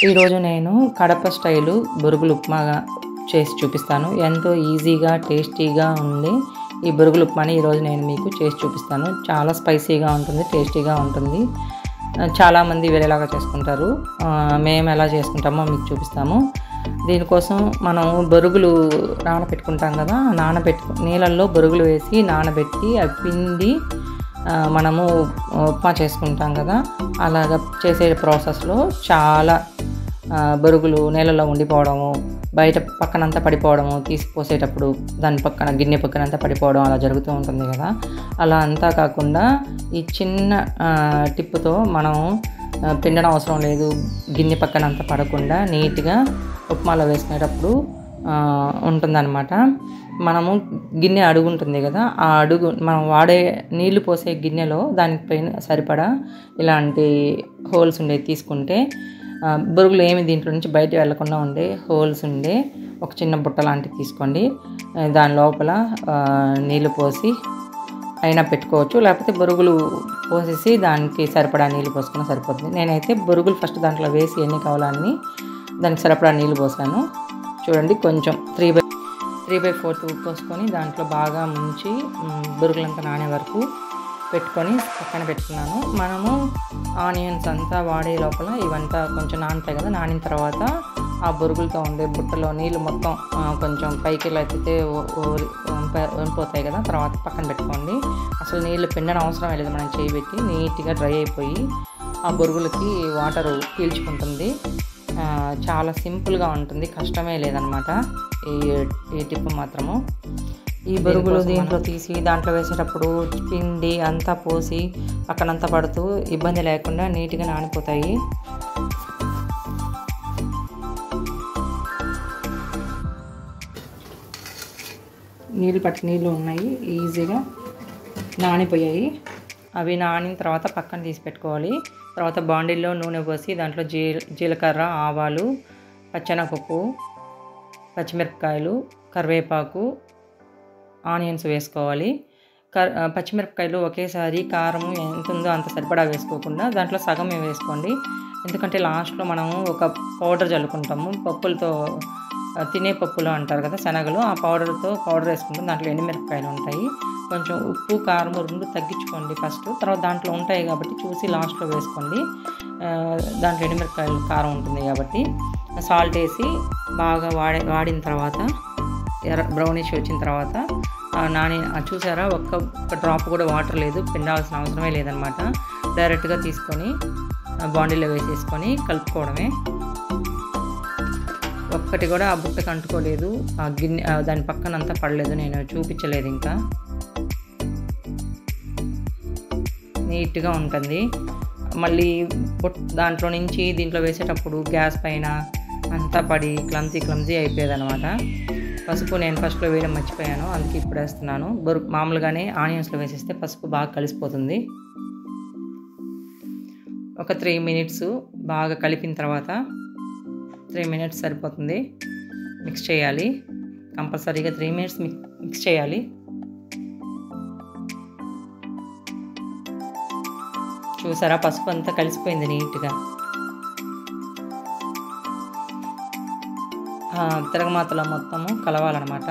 ఈరోజు నేను కడప స్టైలు బొరుగులు ఉప్మాగా చేసి చూపిస్తాను ఎంతో ఈజీగా టేస్టీగా ఉంది ఈ బొరుగులు ఉప్మాని ఈరోజు నేను మీకు చేసి చూపిస్తాను చాలా స్పైసీగా ఉంటుంది టేస్టీగా ఉంటుంది ఆ, చాలామంది వేరేలాగా చేసుకుంటారు ఆ, మేము ఎలా చేసుకుంటామో మీకు చూపిస్తాము దీనికోసం మనం బొరుగులు నానబెట్టుకుంటాం కదా నానబెట్టు నీళ్ళల్లో బొరుగులు వేసి నానబెట్టి అవి పిండి ఆ, మనము ఉప్మా చేసుకుంటాం కదా అలాగ చేసే ప్రాసెస్లో చాలా ఆ, బొరుగులు నీళ్ళలో ఉండిపోవడము బయట పక్కనంతా పడిపోవడము తీసిపోసేటప్పుడు దాని పక్కన గిన్నె పక్కనంతా పడిపోవడం అలా జరుగుతూ ఉంటుంది కదా అలా అంతా కాకుండా ఈ చిన్న ఆ, టిప్పుతో మనం ఆ, పిండడం అవసరం లేదు గిన్నె పక్కన అంతా పడకుండా నీట్గా ఉప్మాలో వేసుకునేటప్పుడు ఆ, ఉంటుందన్నమాట మనము గిన్నె అడుగు ఉంటుంది కదా ఆ అడుగు మనం వాడే నీళ్లు పోసే గిన్నెలో దానిపైన సరిపడా ఇలాంటి హోల్స్ ఉండేవి తీసుకుంటే ఆ, బురుగులు ఏమి దీంట్లో నుంచి బయట వెళ్లకుండా ఉండే హోల్స్ ఉండే ఒక చిన్న బుట్ట లాంటిది తీసుకోండి ఆ, దాని లోపల ఆ, నీళ్లు పోసి అయినా పెట్టుకోవచ్చు లేకపోతే బొరుగులు పోసేసి దానికి సరిపడా నీళ్ళు పోసుకున్నా సరిపోతుంది నేనైతే బొరుగులు ఫస్ట్ దాంట్లో వేసి ఎన్ని కావాలని దానికి సరిపడా నీళ్ళు పోసాను చూడండి కొంచెం three by three by fourth ఉప్పు పోసుకొని దాంట్లో బాగా ముంచి మ్, బొరుగులంతా నానే వరకు పెట్టుకొని పక్కన పెట్టుకున్నాను మనము ఆనియన్స్ అంతా వాడే లోపల ఇవంతా కొంచెం నానుతాయి కదా నానిన తర్వాత ఆ బొరుగులతో ఉండే బుట్టలో నీళ్ళు మొత్తం ఆ, కొంచెం పైకి ఇలా ఎత్తితే ఓ- ఓరి- వంప- వండిపోతాయి కదా తర్వాత పక్కన పెట్టుకోండి అసలు నీళ్ళు పిండడం అవసరం లేదు మనం చేయి పెట్టి నీట్గా డ్రై అయిపోయి ఆ బొరుగులకి వాటర్ పీల్చుకుంటుంది ఆ, చాలా సింపుల్గా ఉంటుంది కష్టమే లేదనమాట ఈ ఈ టిప్ మాత్రము ఈ బొరుగులు దీంట్లో తీసి దాంట్లో వేసేటప్పుడు పిండి అంతా పోసి పక్కనంతా పడుతూ ఇబ్బంది లేకుండా నీట్గా నానిపోతాయి నీళ్ళు పట్టి నీళ్ళు ఉన్నాయి ఈజీగా నానిపోయాయి అవి నానిన తర్వాత పక్కన తీసి పెట్టుకోవాలి తర్వాత బాండిల్లో నూనె పోసి దాంట్లో జీ జీలకర్ర ఆవాలు పచ్చెనగపప్పు పచ్చిమిరపకాయలు కరివేపాకు ఆనియన్స్ వేసుకోవాలి కర్ ఆ, పచ్చిమిరపకాయలు ఒకేసారి కారం ఎంత ఉందో అంత సరిపడా వేసుకోకుండా దాంట్లో సగం వేసుకోండి ఎందుకంటే లాస్ట్లో మనము ఒక పౌడర్ చల్లుకుంటాము పప్పులతో ఆ, తినే పప్పులు అంటారు కదా శనగలు ఆ పౌడర్తో పౌడర్ వేసుకుంటాం దాంట్లో ఎండుమిరపకాయలు ఉంటాయి కొంచెం ఉప్పు కారం రెండు తగ్గించుకోండి ఫస్ట్ తర్వాత దాంట్లో ఉంటాయి కాబట్టి చూసి లాస్ట్లో వేసుకోండి ఆ, దాంట్లో ఎండుమిరపకాయలు కారం ఉంటుంది కాబట్టి సాల్ట్ వేసి బాగా వాడి వాడిన తర్వాత ఎర్ర బ్రౌనిష్ వచ్చిన తర్వాత ఆ నాని ఆ చూసారా ఒక్క ఒక్క డ్రాప్ కూడా వాటర్ లేదు పిండాల్సిన అవసరమే లేదనమాట డైరెక్ట్గా తీసుకొని ఆ బాండీలో వేసేసుకొని కలుపుకోవడమే ఒక్కటి కూడా ఆ బుట్టకు అంటుకోలేదు ఆ గిన్నె ఆ దాని పక్కన అంతా పడలేదు నేను చూపించలేదు ఇంకా నీట్గా ఉంటుంది మళ్ళీ బుట్ దాంట్లో నుంచి దీంట్లో వేసేటప్పుడు గ్యాస్ పైన అంతా పడి క్లమ్జీ క్లమ్జీ అయిపోయేది అనమాట పసుపు నేను ఫస్ట్లో వేయడం మర్చిపోయాను అందుకే ఇప్పుడు వేస్తున్నాను బొరు మామూలుగానే ఆనియన్స్లో వేసేస్తే పసుపు బాగా కలిసిపోతుంది ఒక త్రీ మినిట్స్ బాగా కలిపిన తర్వాత త్రీ మినిట్స్ సరిపోతుంది మిక్స్ చేయాలి కంపల్సరీగా త్రీ మినిట్స్ మిక్స్ చేయాలి చూసారా పసుపు అంతా కలిసిపోయింది నీట్గా ఆ, తిరగమాతలో మొత్తము కలవాలన్నమాట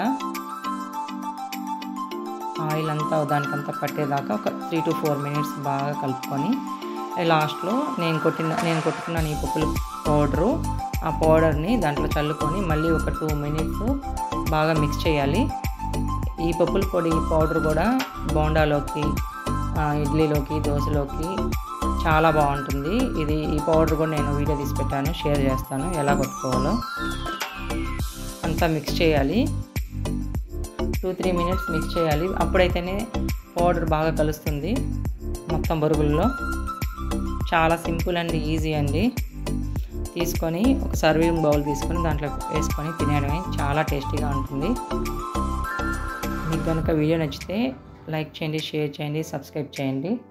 ఆయిల్ అంతా దానికంతా పట్టేదాకా ఒక త్రీ టు ఫోర్ మినిట్స్ బాగా కలుపుకొని లాస్ట్లో నేను కొట్టిన నేను కొట్టుకున్న ఈ పప్పుల పౌడరు ఆ పౌడర్ని దాంట్లో చల్లుకొని మళ్ళీ ఒక టూ మినిట్స్ బాగా మిక్స్ చేయాలి ఈ పప్పుల పొడి పౌడర్ కూడా బోండాలోకి ఆ, ఇడ్లీలోకి దోశలోకి చాలా బాగుంటుంది ఇది ఈ పౌడర్ కూడా నేను వీడియో తీసి పెట్టాను షేర్ చేస్తాను ఎలా కొట్టుకోవాలో అంతా మిక్స్ చేయాలి టూ త్రీ మినిట్స్ మిక్స్ చేయాలి అప్పుడైతేనే పౌడర్ బాగా కలుస్తుంది మొత్తం బరుగుల్లో చాలా సింపుల్ అండ్ ఈజీ అండి తీసుకొని ఒక సర్వింగ్ బౌల్ తీసుకొని దాంట్లో వేసుకొని తినేయడమే చాలా టేస్టీగా ఉంటుంది మీకు కనుక వీడియో నచ్చితే లైక్ చేయండి షేర్ చేయండి సబ్స్క్రైబ్ చేయండి